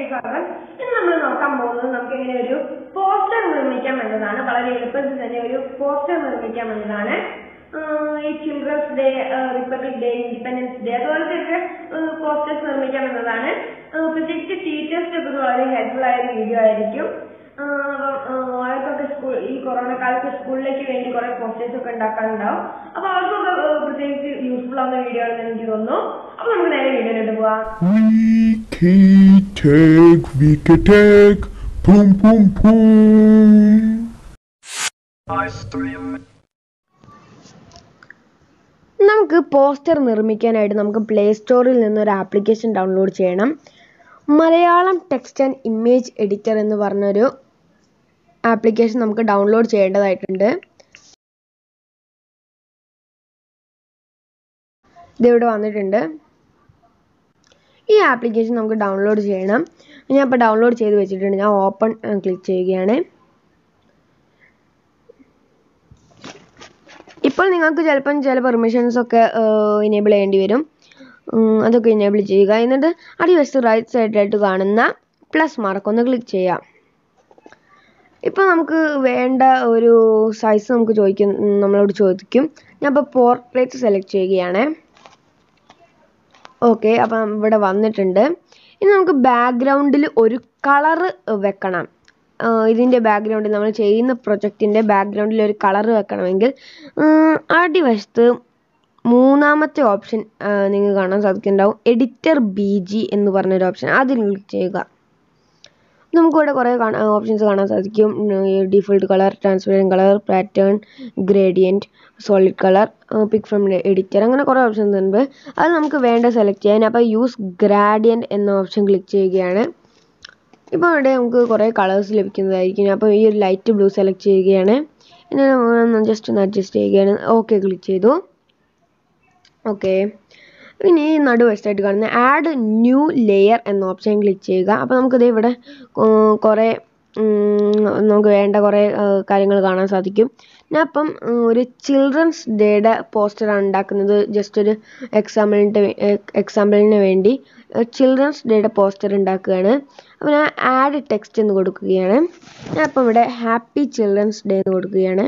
സ്വാഗതം ഇന്ന് നമ്മൾ നോക്കാൻ പോകുന്നത് നമുക്ക് എങ്ങനെ ഒരു പോസ്റ്റർ നിർമ്മിക്കാം എന്നതാണ് വളരെ എളുപ്പത്തിൽ തന്നെ ഒരു പോസ്റ്റർ നിർമ്മിക്കാം എന്നതാണ് ആഹ് ഈ children's day republic day independence day അതുപോലത്തെ ഒക്കെ പോസ്റ്റേഴ്സ് നിർമ്മിക്കാം എന്നതാണ് ആഹ് പ്രത്യേകിച്ച് ടീച്ചേഴ്സിന് ഒക്കെ ഇത് വളരെ ഹെൽപ്ഫുൾ ആയ ഒരു വീഡിയോ ആയിരിക്കും ആഹ് ആഹ് അവർക്കൊക്കെ സ്കൂൾ ഈ കൊറോണ കാലത്ത് സ്കൂളിലേക്ക് വേണ്ടി കുറെ പോസ്റ്റേഴ്സ് ഒക്കെ ഉണ്ടാക്കാനുണ്ടാവും അപ്പൊ അവർക്കൊക്കെ ആഹ് പ്രത്യേകിച്ച് യൂസ്ഫുൾ ആവുന്ന വീഡിയോ ആണെന്ന് എനിക്ക് തോന്നുന്നു അപ്പൊ നമുക്ക് നേരെ വീഡിയോയിലോട്ട് പോവാം Wiki take, wiki take, boom boom boom. നമുക്ക് പോസ്റ്റർ നിർമ്മിക്കാനായിട്ട് നമുക്ക് പ്ലേ സ്റ്റോറിൽ നിന്ന് ഒരു ആപ്ലിക്കേഷൻ ഡൗൺലോഡ് ചെയ്യണം Malayalam text and image editor എന്ന് പറഞ്ഞൊരു ആപ്ലിക്കേഷൻ നമുക്ക് ഡൗൺലോഡ് ചെയ്യേണ്ടതായിട്ടുണ്ട് ഇതിവിടെ വന്നിട്ടുണ്ട് ഈ ആപ്ലിക്കേഷൻ നമുക്ക് ഡൗൺലോഡ് ചെയ്യണം ഞാൻ ഇപ്പോൾ ഡൗൺലോഡ് ചെയ്ത് വെച്ചിട്ടുണ്ട് ഞാൻ ഓപ്പൺ ക്ലിക്ക് ചെയ്യുകയാണ് ഇപ്പോൾ നിങ്ങൾക്ക് ചിലപ്പം ചില പെർമിഷൻസ് ഒക്കെ ഇനേബിൾ ചെയ്യേണ്ടി വരും ഉം, അതൊക്കെ ഇനേബിൾ ചെയ്യുക എന്നിട്ട് അടിവശത്ത് റൈറ്റ് സൈഡിലായിട്ട് കാണുന്ന പ്ലസ് മാർക്ക് ഒന്ന് ക്ലിക്ക് ചെയ്യാം ഇപ്പോൾ നമുക്ക് വേണ്ട ഒരു സൈസ് നമുക്ക് ചോദിക്കും ഉം, നമ്മളോട് ചോദിക്കും ഞാൻ ഇപ്പോൾ പോർട്രേറ്റ് സെലക്ട് ചെയ്യുകയാണ് ഓക്കെ അപ്പം ഇവിടെ വന്നിട്ടുണ്ട് ഇനി നമുക്ക് ബാക്ക്ഗ്രൗണ്ടിൽ ഒരു കളറ് വെക്കണം ആഹ് ഇതിൻ്റെ ബാക്ക്ഗ്രൗണ്ടിൽ നമ്മൾ ചെയ്യുന്ന പ്രൊജക്റ്റിൻ്റെ ബാക്ക്ഗ്രൗണ്ടിൽ ഒരു കളറ് വെക്കണമെങ്കിൽ ഉം, അടിവശത്ത് മൂന്നാമത്തെ ഓപ്ഷൻ നിങ്ങൾക്ക് കാണാൻ സാധിക്കുന്നുണ്ടാവും എഡിറ്റർ ബി ജി എന്ന് പറഞ്ഞൊരു ഓപ്ഷൻ അതിൽ ക്ലിക്ക് ചെയ്യുക നമുക്കിവിടെ കുറേ ഓപ്ഷൻസ് കാണാൻ സാധിക്കും default colour transparent colour pattern gradient solid colour pick from editor അങ്ങനെ കുറേ ഓപ്ഷൻസ് ഉണ്ട് അത് നമുക്ക് വേണ്ട സെലക്ട് ചെയ്യാൻ അപ്പോൾ യൂസ് ഗ്രാഡിയൻറ്റ് എന്ന ഓപ്ഷൻ ക്ലിക്ക് ചെയ്യുകയാണ് ഇപ്പോൾ ഇവിടെ നമുക്ക് കുറേ കളേഴ്സ് ലഭിക്കുന്നതായിരിക്കും അപ്പോൾ ഈ ഒരു ലൈറ്റ് ബ്ലൂ സെലക്ട് ചെയ്യുകയാണ് ഇനി ജസ്റ്റ് ഒന്ന് അഡ്ജസ്റ്റ് ചെയ്യുകയാണ് ഓക്കെ ക്ലിക്ക് ചെയ്തു ഓക്കെ ഇനി ഈ നടുവശത്തായിട്ട് കാണുന്ന ആഡ് ന്യൂ ലെയർ എന്ന ഓപ്ഷൻ ക്ലിക്ക് ചെയ്യുക അപ്പോൾ നമുക്കിത് ഇവിടെ ഉം, കുറേ ഉം, നമുക്ക് വേണ്ട കുറേ കാര്യങ്ങൾ കാണാൻ സാധിക്കും ഞാൻ അപ്പം ഉം, ഒരു ചിൽഡ്രൻസ് ഡേയുടെ പോസ്റ്ററാണ് ഉണ്ടാക്കുന്നത് ജസ്റ്റ് ഒരു എക്സാമ്പിളിൻ്റെ എക്സാമ്പിളിന് വേണ്ടി ചിൽഡ്രൻസ് ഡേയുടെ പോസ്റ്റർ ഉണ്ടാക്കുകയാണ് അപ്പോൾ ഞാൻ ആഡ് ടെക്സ്റ്റ് എന്ന് കൊടുക്കുകയാണ് ഞാൻ അപ്പം ഇവിടെ ഹാപ്പി ചിൽഡ്രൻസ് ഡേ എന്ന് കൊടുക്കുകയാണ്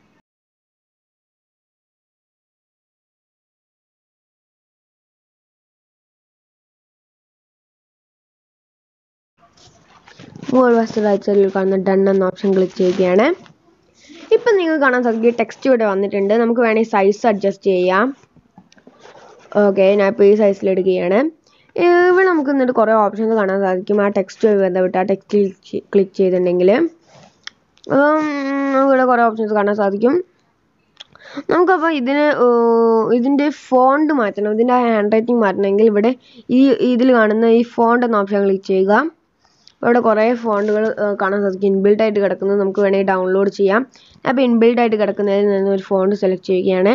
മുകൾ വശത്ത് റൈറ്റ് സൈഡിൽ കാണുന്ന ഡൺ എന്ന ഓപ്ഷൻ ക്ലിക്ക് ചെയ്യുകയാണ് ഇപ്പം നിങ്ങൾക്ക് കാണാൻ സാധിക്കും ടെക്സ്റ്റ് ഇവിടെ വന്നിട്ടുണ്ട് നമുക്ക് വേണമെങ്കിൽ സൈസ് അഡ്ജസ്റ്റ് ചെയ്യാം ഓക്കെ ഞാൻ ഇപ്പോൾ ഈ സൈസിൽ എടുക്കുകയാണ് ഇവിടെ നമുക്ക് എന്നിട്ട് കുറേ ഓപ്ഷൻസ് കാണാൻ സാധിക്കും ആ ടെക്സ്റ്റുമായി ബന്ധപ്പെട്ട് ആ ടെക്സ്റ്റ് ക്ലിക്ക് ചെയ്തിട്ടുണ്ടെങ്കിൽ അപ്പം ഇവിടെ കുറേ ഓപ്ഷൻസ് കാണാൻ സാധിക്കും നമുക്കപ്പോൾ ഇതിന് ഏർ ഇതിൻ്റെ ഫോണ്ട് മാറ്റണം ഇതിൻ്റെ ഹാൻഡ് റൈറ്റിംഗ് മാറ്റണമെങ്കിൽ ഇവിടെ ഈ ഇതിൽ കാണുന്ന ഈ ഫോണ്ട് എന്ന ഓപ്ഷൻ ക്ലിക്ക് ചെയ്യുക അപ്പോൾ ഇവിടെ കുറേ ഫോണ്ടുകൾ കാണാൻ സാധിക്കും ഇൻബിൽട്ട് ആയിട്ട് കിടക്കുന്നത് നമുക്ക് വേണമെങ്കിൽ ഡൗൺലോഡ് ചെയ്യാം അപ്പോൾ ഇൻബിൽട്ട് ആയിട്ട് കിടക്കുന്നതിൽ നിന്ന് ഒരു ഫോണ്ട് സെലക്ട് ചെയ്യുകയാണ്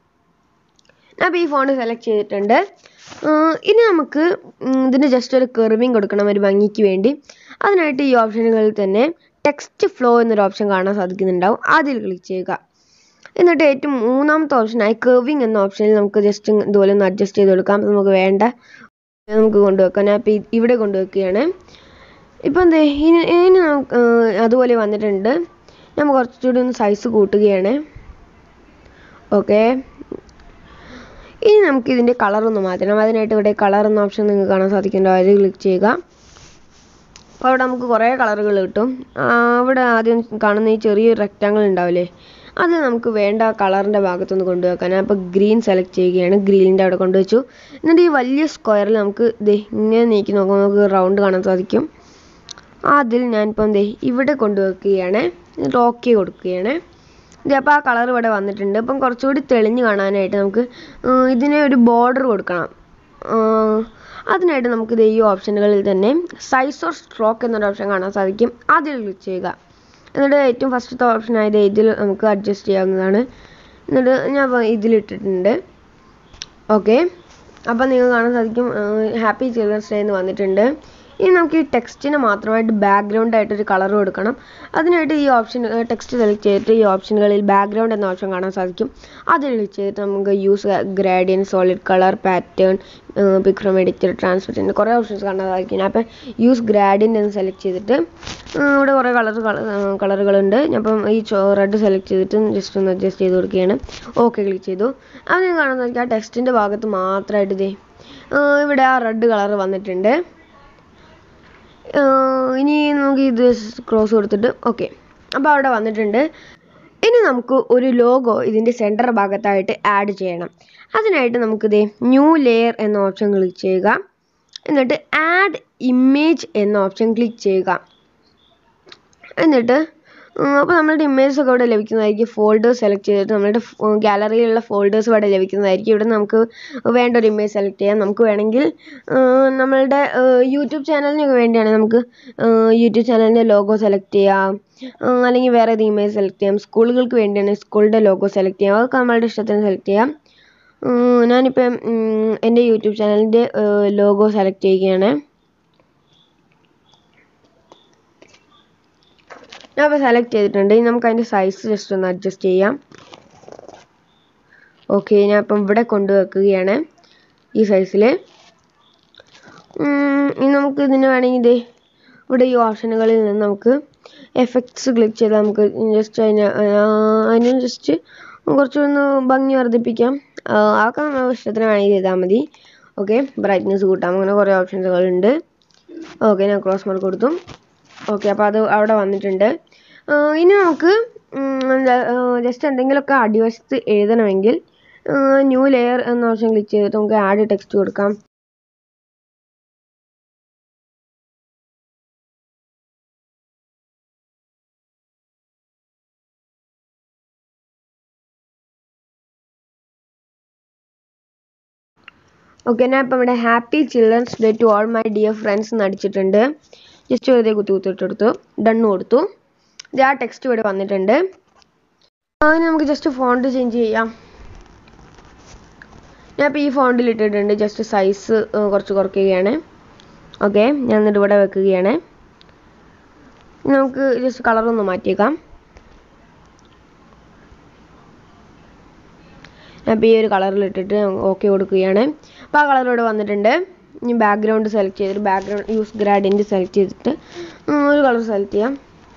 അപ്പോൾ ഈ ഫോണ്ട് സെലക്ട് ചെയ്തിട്ടുണ്ട് ഏർ ഇനി നമുക്ക് ഉം, ഇതിന് ജസ്റ്റ് ഒരു കെർവിങ് കൊടുക്കണം ഒരു ഭംഗിക്ക് വേണ്ടി അതിനായിട്ട് ഈ ഓപ്ഷനുകളിൽ തന്നെ ടെക്സ്റ്റ് ഫ്ലോ എന്നൊരു ഓപ്ഷൻ കാണാൻ സാധിക്കുന്നുണ്ടാവും അതിൽ ക്ലിക്ക് ചെയ്യുക എന്നിട്ട് ഏറ്റവും മൂന്നാമത്തെ ഓപ്ഷനായി കർവിങ് എന്ന ഓപ്ഷനിൽ നമുക്ക് ജസ്റ്റ് ഇതുപോലെ ഒന്ന് അഡ്ജസ്റ്റ് ചെയ്ത് കൊടുക്കാം അപ്പോൾ നമുക്ക് വേണ്ട നമുക്ക് കൊണ്ടുവെക്കാം ഞാൻ ഇപ്പോൾ ഇവിടെ കൊണ്ടുവെക്കുകയാണ് ഇപ്പം എന്തേ ഇനി ഇനി നമുക്ക് ഏർ അതുപോലെ വന്നിട്ടുണ്ട് നമ്മൾ കുറച്ചുകൂടി ഒന്ന് സൈസ് കൂട്ടുകയാണ് ഓക്കെ ഇനി നമുക്ക് ഇതിൻ്റെ കളർ ഒന്ന് മാറ്റണം അതിനായിട്ട് ഇവിടെ കളർ എന്ന ഓപ്ഷൻ നിങ്ങൾക്ക് കാണാൻ സാധിക്കുന്നുണ്ടോ അതിൽ ക്ലിക്ക് ചെയ്യുക അപ്പോൾ അവിടെ നമുക്ക് കുറേ കളറുകൾ കിട്ടും ആ, അവിടെ ആദ്യം കാണുന്ന ഈ ചെറിയൊരു റെക്റ്റാങ്കിൾ ഉണ്ടാവില്ലേ അത് നമുക്ക് വേണ്ട കളറിൻ്റെ ഭാഗത്തൊന്ന് കൊണ്ടുവെക്കാൻ അപ്പോൾ ഗ്രീൻ സെലക്ട് ചെയ്യുകയാണ് ഗ്രീനിൻ്റെ അവിടെ കൊണ്ടുവച്ചു എന്നിട്ട് ഈ വലിയ സ്ക്വയറിൽ നമുക്ക് ദേ ഇങ്ങനെ നീക്കി നോക്കുമ്പോൾ നമുക്ക് റൗണ്ട് കാണാൻ സാധിക്കും അതിൽ ഞാനിപ്പം ദേ ഇവിടെ കൊണ്ടുവെക്കുകയാണ് എന്നിട്ട് ഓക്കെ കൊടുക്കുകയാണ് ഇത് അപ്പോൾ ആ കളർ ഇവിടെ വന്നിട്ടുണ്ട് അപ്പം കുറച്ചുകൂടി തെളിഞ്ഞ് കാണാനായിട്ട് നമുക്ക് ഉം, ഇതിന് ഒരു ബോർഡർ കൊടുക്കണം ഉം, അതിനായിട്ട് നമുക്ക് ഇത് ഈ ഓപ്ഷനുകളിൽ തന്നെ സൈസ് ഓർ സ്ട്രോക്ക് എന്നൊരു ഓപ്ഷൻ കാണാൻ സാധിക്കും അതിൽ ക്ലിക്ക് ചെയ്യുക എന്നിട്ട് ഏറ്റവും ഫസ്റ്റത്തെ ഓപ്ഷൻ ആയത് ഇതിൽ നമുക്ക് അഡ്ജസ്റ്റ് ചെയ്യാവുന്നതാണ് എന്നിട്ട് ഞാൻ ഇപ്പോൾ ഇതിലിട്ടിട്ടുണ്ട് ഓക്കെ അപ്പം നിങ്ങൾക്ക് കാണാൻ സാധിക്കും ഹാപ്പി ചിൽഡ്രൻസ് ഡേ എന്ന് വന്നിട്ടുണ്ട് ഇനി നമുക്ക് ഈ ടെക്സ്റ്റിന് മാത്രമായിട്ട് ബാക്ക്ഗ്രൗണ്ട് ആയിട്ട് ഒരു കളർ കൊടുക്കണം അതിനായിട്ട് ഈ ഓപ്ഷൻ ടെക്സ്റ്റ് സെലക്ട് ചെയ്തിട്ട് ഈ ഓപ്ഷനുകളിൽ ബാക്ക്ഗ്രൗണ്ട് എന്ന ഓപ്ഷൻ കാണാൻ സാധിക്കും അതിൽ ക്ലിക്ക് ചെയ്തിട്ട് നമുക്ക് use gradient solid colour pattern pick from editor transmit കുറേ ഓപ്ഷൻസ് കാണാൻ സാധിക്കും അപ്പം യൂസ് ഗ്രാഡിയൻ എന്ന് സെലക്ട് ചെയ്തിട്ട് ആ, ഇവിടെ കുറേ കളർ കളറുകളുണ്ട് അപ്പം ഈ റെഡ് സെലക്ട് ചെയ്തിട്ട് ജസ്റ്റ് ഒന്ന് അഡ്ജസ്റ്റ് ചെയ്ത് കൊടുക്കുകയാണ് ഓക്കെ ക്ലിക്ക് ചെയ്തു അത് ഞാൻ കാണാൻ സാധിക്കും ആ ടെക്സ്റ്റിൻ്റെ ഭാഗത്ത് മാത്രമായിട്ട് ഇതേ ആ, ഇവിടെ ആ റെഡ് കളർ വന്നിട്ടുണ്ട് ആ, ഇനി നമുക്ക് ഇത് ക്രോസ് കൊടുത്തിട്ട് ഓക്കെ അപ്പോൾ അവിടെ വന്നിട്ടുണ്ട് ഇനി നമുക്ക് ഒരു ലോഗോ ഇതിൻ്റെ സെൻറ്റർ ഭാഗത്തായിട്ട് ആഡ് ചെയ്യണം അതിനായിട്ട് നമുക്കിത് ന്യൂ ലെയർ എന്ന ഓപ്ഷൻ ക്ലിക്ക് ചെയ്യുക എന്നിട്ട് ആഡ് ഇമേജ് എന്ന ഓപ്ഷൻ ക്ലിക്ക് ചെയ്യുക എന്നിട്ട് അപ്പോൾ നമ്മളുടെ ഇമേജസ് ഒക്കെ ഇവിടെ ലഭിക്കുന്നതായിരിക്കും ഫോൾഡേഴ്സ് സെലക്ട് ചെയ്തിട്ട് നമ്മളുടെ ഗാലറിയിലുള്ള ഫോൾഡേഴ്സ് ഇവിടെ ലഭിക്കുന്നതായിരിക്കും ഇവിടെ നമുക്ക് വേണ്ട ഒരു ഇമേജ് സെലക്ട് ചെയ്യാം നമുക്ക് വേണമെങ്കിൽ ആ, നമ്മളുടെ യൂട്യൂബ് ചാനലിനൊക്കെ വേണ്ടിയാണ് നമുക്ക് യൂട്യൂബ് ചാനലിൻ്റെ ലോഗോ സെലക്ട് ചെയ്യാം ആ, അല്ലെങ്കിൽ വേറെ ഏത് ഇമേജ് സെലക്ട് ചെയ്യാം സ്കൂളുകൾക്ക് വേണ്ടിയാണ് സ്കൂളിൻ്റെ ലോഗോ സെലക്ട് ചെയ്യാം അതൊക്കെ നമ്മളുടെ ഇഷ്ടത്തിന് സെലക്ട് ചെയ്യാം ഉം, ഞാനിപ്പം ഉം, എൻ്റെ യൂട്യൂബ് ചാനലിൻ്റെ ലോഗോ സെലക്ട് ചെയ്യുകയാണ് ഞാൻ അപ്പോൾ സെലക്ട് ചെയ്തിട്ടുണ്ട് ഇനി നമുക്ക് അതിൻ്റെ സൈസ് ജസ്റ്റ് ഒന്ന് അഡ്ജസ്റ്റ് ചെയ്യാം ഓക്കെ ഞാൻ ഇപ്പം ഇവിടെ കൊണ്ടുവെക്കുകയാണ് ഈ സൈസിൽ ഇനി നമുക്ക് ഇതിന് വേണമെങ്കിൽ ഇത് ഇവിടെ ഈ ഓപ്ഷനുകളിൽ നിന്ന് നമുക്ക് എഫക്ട്സ് ക്ലിക്ക് ചെയ്താൽ നമുക്ക് ജസ്റ്റ് അതിന് ആ, അതിന് ജസ്റ്റ് കുറച്ചൊന്ന് ഭംഗി വർദ്ധിപ്പിക്കാം ആ, അതൊക്കെ നമ്മുടെ ഇഷ്ടത്തിന് വേണമെങ്കിൽ ചെയ്താൽ മതി ഓക്കെ ബ്രൈറ്റ്നസ് കൂട്ടാം അങ്ങനെ കുറേ ഓപ്ഷൻസുകളുണ്ട് ഓക്കെ ഞാൻ ക്രോസ് മാർക്ക് കൊടുത്തു ഓക്കെ അപ്പോൾ അത് അവിടെ വന്നിട്ടുണ്ട് ആ, ഇനി നമുക്ക് ഉം, എന്താ ജസ്റ്റ് എന്തെങ്കിലുമൊക്കെ അടിവശത്ത് എഴുതണമെങ്കിൽ ന്യൂ ലെയർ എന്ന ഓപ്ഷൻ ക്ലിക്ക് ചെയ്തിട്ട് നമുക്ക് ആഡ് ടെക്സ്റ്റ് കൊടുക്കാം ഓക്കെ ഞാൻ ഇപ്പം ഇവിടെ happy children's day to all my dear friends എന്ന് അടിച്ചിട്ടുണ്ട് ജസ്റ്റ് വെറുതെ കുത്തി കുത്തിട്ടെടുത്തു ഡണ്ണ് കൊടുത്തു ഇത് ആ ടെക്സ്റ്റ് ഇവിടെ വന്നിട്ടുണ്ട് അതിന് നമുക്ക് ജസ്റ്റ് ഫോണ്ട് ചേഞ്ച് ചെയ്യാം ഞാൻ ഇപ്പോൾ ഈ ഫോണ്ടിൽ ഇട്ടിട്ടുണ്ട് ജസ്റ്റ് സൈസ് കുറച്ച് കുറയ്ക്കുകയാണ് ഓക്കെ ഞാൻ എന്നിട്ട് ഇവിടെ വെക്കുകയാണ് ഇനി നമുക്ക് ജസ്റ്റ് കളറൊന്ന് മാറ്റിയേക്കാം ഞാൻ ഇപ്പോൾ ഈ ഒരു കളറിൽ ഇട്ടിട്ട് ഓക്കെ കൊടുക്കുകയാണ് അപ്പോൾ ആ കളർ ഇവിടെ വന്നിട്ടുണ്ട് ഇനി ബാക്ക്ഗ്രൗണ്ട് സെലക്ട് ചെയ്തിട്ട് ബാക്ക്ഗ്രൗണ്ട് യൂസ് ഗ്രാഡിയൻറ്റ് സെലക്ട് ചെയ്തിട്ട് ഉം, ഒരു കളർ സെലക്ട് ചെയ്യാം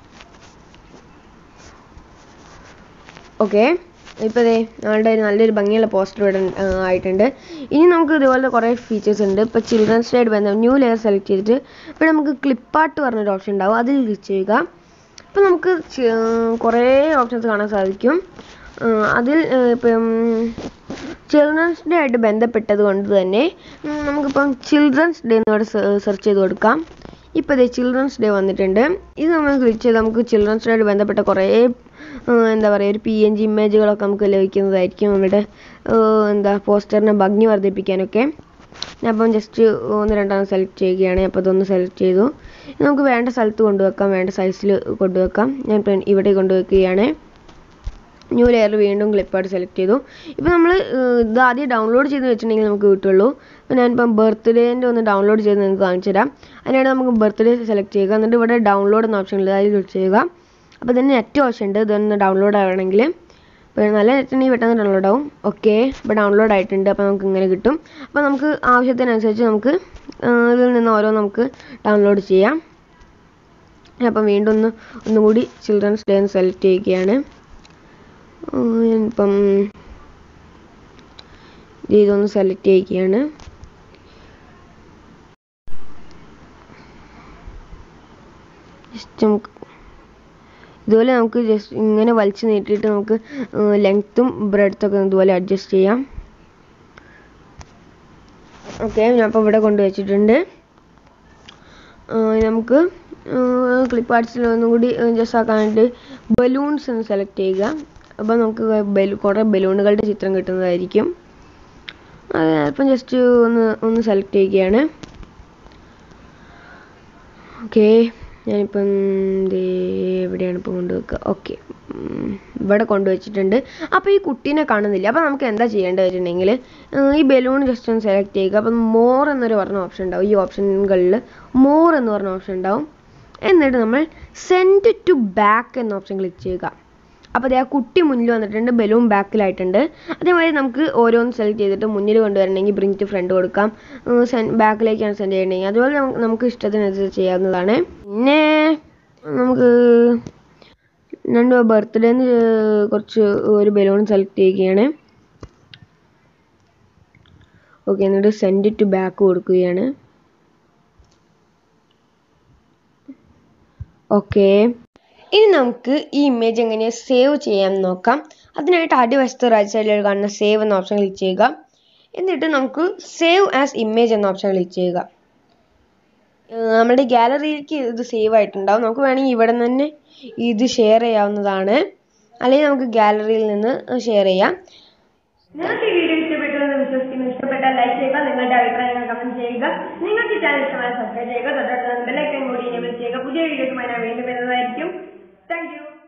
ഓക്കെ ഇപ്പോൾ ദേ നമ്മളുടെ ഒരു നല്ലൊരു ഭംഗിയുള്ള പോസ്റ്റർ ഇവിടെ ആ, ആയിട്ടുണ്ട് ഇനി നമുക്ക് ഇതുപോലത്തെ കുറേ ഫീച്ചേഴ്സ് ഉണ്ട് ഇപ്പോൾ ചിൽഡ്രൻസ് ഡേ ആയിട്ട് ബന്ധം ന്യൂ ലെയർ സെലക്ട് ചെയ്തിട്ട് ഇവിടെ നമുക്ക് ക്ലിപ്പാർട്ട് പറഞ്ഞൊരു ഓപ്ഷൻ ഉണ്ടാവും അതിൽ ക്ലിക്ക് ചെയ്യുക അപ്പോൾ നമുക്ക് ചി- കുറേ ഓപ്ഷൻസ് കാണാൻ സാധിക്കും ആ, അതിൽ ആ, ഇപ്പം ചിൽഡ്രൻസ് ഡേ ആയിട്ട് ബന്ധപ്പെട്ടത് കൊണ്ട് തന്നെ ഉം, നമുക്കിപ്പം ചിൽഡ്രൻസ് ഡേ എന്നിവിടെ സെർച്ച് ചെയ്ത് കൊടുക്കാം ഇപ്പോൾ ഇതേ ചിൽഡ്രൻസ് ഡേ വന്നിട്ടുണ്ട് ഇത് നമ്മൾ ക്ലിക്ക് ചെയ്ത് നമുക്ക് ചിൽഡ്രൻസ് ഡേ ആയിട്ട് ബന്ധപ്പെട്ട കുറേ ആ, എന്താ പറയുക ഒരു പി എൻ ജി ഇമേജുകളൊക്കെ നമുക്ക് ലഭിക്കുന്നതായിരിക്കും നമ്മുടെ ആ, എന്താ പോസ്റ്ററിനെ ഭംഗി വർദ്ധിപ്പിക്കാനൊക്കെ ഞാൻ അപ്പം ജസ്റ്റ് ഒന്ന് രണ്ടെണ്ണം സെലക്ട് ചെയ്യുകയാണ് അപ്പോൾ ഇതൊന്ന് സെലക്ട് ചെയ്തു ഇനി നമുക്ക് വേണ്ട സ്ഥലത്ത് കൊണ്ടുവെക്കാം വേണ്ട സൈസിൽ കൊണ്ടുവെക്കാം ഞാൻ ഇപ്പം ഇവിടെ കൊണ്ടുവെക്കുകയാണ് ന്യൂ ലെയർ വീണ്ടും ക്ലിപ്പായിട്ട് സെലക്ട് ചെയ്തു ഇപ്പോൾ നമ്മൾ ഇത് ആദ്യം ഡൗൺലോഡ് ചെയ്ത് വെച്ചിട്ടുണ്ടെങ്കിൽ നമുക്ക് കിട്ടുള്ളൂ അപ്പോൾ ഞാനിപ്പം ബർത്ത്ഡേൻ്റെ ഒന്ന് ഡൗൺലോഡ് ചെയ്ത് നിങ്ങൾക്ക് കാണിച്ചു തരാം അതിനാണ് നമുക്ക് ബർത്ത്ഡേ സെലക്ട് ചെയ്യുക എന്നിട്ട് ഇവിടെ ഡൗൺലോഡ് എന്ന ഓപ്ഷൻ ഉണ്ട് അതിൽ ക്ലിക്ക് ചെയ്യുക അപ്പോൾ ഇതിന് നെറ്റ് ഓപ്ഷൻ ഉണ്ട് ഇതൊന്ന് ഡൗൺലോഡ് ആവണമെങ്കിൽ അപ്പോൾ നല്ല നെറ്റ് ഉണ്ടെങ്കിൽ പെട്ടെന്ന് ഡൗൺലോഡ് ആവും ഓക്കെ ഇപ്പോൾ ഡൗൺലോഡ് ആയിട്ടുണ്ട് അപ്പോൾ നമുക്ക് ഇങ്ങനെ കിട്ടും അപ്പോൾ നമുക്ക് ആവശ്യത്തിനനുസരിച്ച് നമുക്ക് ആ, ഇതിൽ നിന്ന് ഓരോ നമുക്ക് ഡൗൺലോഡ് ചെയ്യാം അപ്പം വീണ്ടും ഒന്ന് ഒന്നും കൂടി ചിൽഡ്രൻസ് ഡേ എന്ന് സെലക്ട് ചെയ്യുകയാണ് ആ, ഞാനിപ്പം ഇത് ഇതൊന്ന് സെലക്ട് ചെയ്യുകയാണ് ജസ്റ്റ് നമുക്ക് ഇതുപോലെ നമുക്ക് ജസ്റ്റ് ഇങ്ങനെ വലിച്ചു നീട്ടിയിട്ട് നമുക്ക് ലെങ്ത്തും ബ്രെഡ്ത്തും ഒക്കെ ഇതുപോലെ അഡ്ജസ്റ്റ് ചെയ്യാം ഓക്കെ ഞാൻ ഇപ്പോൾ ഇവിടെ കൊണ്ടുവച്ചിട്ടുണ്ട് ആ, നമുക്ക് ക്ലിപ്പ് ആർട്സിൽ ഒന്നും കൂടി ജസ്റ്റ് ആക്കാനായിട്ട് ബലൂൺസ് എന്ന് സെലക്ട് ചെയ്യുക അപ്പോൾ നമുക്ക് ബലൂ കുറേ ബലൂണുകളുടെ ചിത്രം കിട്ടുന്നതായിരിക്കും അത് അപ്പം ജസ്റ്റ് ഒന്ന് ഒന്ന് സെലക്ട് ചെയ്യുകയാണ് ഓക്കെ ഞാനിപ്പം ദേ എവിടെയാണ് ഇപ്പോൾ കൊണ്ടുവെക്കുക ഓക്കെ ഉം, ഇവിടെ കൊണ്ടുവച്ചിട്ടുണ്ട് അപ്പോൾ ഈ കുട്ടീനെ കാണുന്നില്ല അപ്പോൾ നമുക്ക് എന്താ ചെയ്യേണ്ടത് വെച്ചിട്ടുണ്ടെങ്കിൽ ഈ ബലൂൺ ജസ്റ്റ് ഒന്ന് സെലക്ട് ചെയ്യുക അപ്പം മോർ എന്നൊരു പറഞ്ഞ ഓപ്ഷൻ ഉണ്ടാവും ഈ ഓപ്ഷനുകളിൽ മോർ എന്ന് പറഞ്ഞ ഓപ്ഷൻ ഉണ്ടാവും എന്നിട്ട് നമ്മൾ സെൻഡ് ടു ബാക്ക് എന്ന ഓപ്ഷൻ ക്ലിക്ക് ചെയ്യുക അപ്പോൾ അതേ ആ കുട്ടി മുന്നിൽ വന്നിട്ടുണ്ട് ബലൂൺ ബാക്കിലായിട്ടുണ്ട് അതേമാതിരി നമുക്ക് ഓരോന്ന് സെലക്ട് ചെയ്തിട്ട് മുന്നിൽ കൊണ്ടുവരണമെങ്കിൽ ബ്രിങ് ടു ഫ്രണ്ട് കൊടുക്കാം ബാക്കിലേക്കാണ് സെൻഡ് ചെയ്യണമെങ്കിൽ അതുപോലെ നമുക്ക് നമുക്ക് ഇഷ്ടത്തിനനുസരിച്ച് ചെയ്യാവുന്നതാണ് പിന്നെ നമുക്ക് രണ്ട് ബർത്ത്ഡേന്ന് കുറച്ച് ഒരു ബലൂൺ സെലക്ട് ചെയ്യുകയാണ് ഓക്കെ എന്നിട്ട് സെൻഡ് ടു ബാക്ക് കൊടുക്കുകയാണ് ഓക്കെ ഇനി നമുക്ക് ഈ ഇമേജ് എങ്ങനെ സേവ് ചെയ്യാൻ നോക്കാം അതിനായിട്ട് അടിവശത്ത് റൈറ്റ് സൈഡിൽ കാണുന്ന സേവ് എന്ന ഓപ്ഷൻ ക്ലിക്ക് ചെയ്യുക എന്നിട്ട് നമുക്ക് സേവ് ആസ് ഇമേജ് എന്ന ഓപ്ഷൻ ക്ലിക്ക് ചെയ്യുക ഏർ നമ്മുടെ ഗാലറിയിലേക്ക് ഇത് സേവ് ആയിട്ടുണ്ടാവും നമുക്ക് വേണമെങ്കിൽ ഇവിടെ നിന്ന് തന്നെ ഇത് ഷെയർ ചെയ്യാവുന്നതാണ് അല്ലെങ്കിൽ നമുക്ക് ഗാലറിയിൽ നിന്ന് ഷെയർ ചെയ്യാം നിങ്ങൾക്ക് ഈ വീഡിയോ ഇഷ്ടപ്പെട്ടു എന്ന് വിശ്വസിക്കുന്നു ഇഷ്ടപ്പെട്ടാൽ ലൈക്ക് ചെയ്യുക നിങ്ങളുടെ അഭിപ്രായങ്ങൾ കമന്റ് ചെയ്യുക നിങ്ങൾക്ക് ഈ ചാനൽ ഇഷ്ടമായ സബ്സ്ക്രൈബ് ചെയ്യുക തൊട്ടടുത്ത ബെല്ലൈക്കൻ കൂടി എനേബിൾ ചെയ്യുക പുതിയ വീഡിയോസുമായി ഞാൻ വീണ്ടും വരുന്നതായിരിക്കും താങ്ക് യു